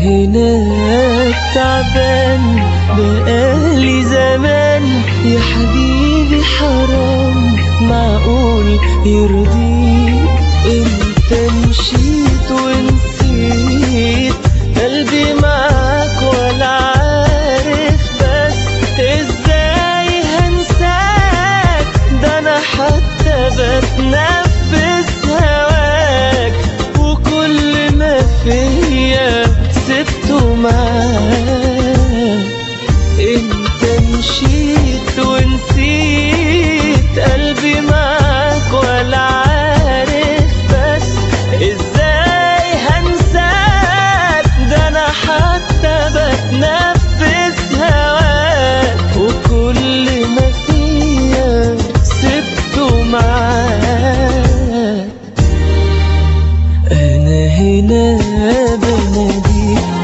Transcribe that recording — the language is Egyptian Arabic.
هنا تعبان بقالي زمان يا حبيبي حرام معقول يرضيك انت مشيت ونسيت قلبي معاك ولا عارف بس ازاي هنساك ده انا حتى بتنفس هواك وكل ما فيا سبته معاك انت مشيت ونسيت قلبي معاك ولا عارف بس ازاي هنساك ده انا حتى بتنفس هواك وكل ما فيا سبته معاك انا هنا بناديك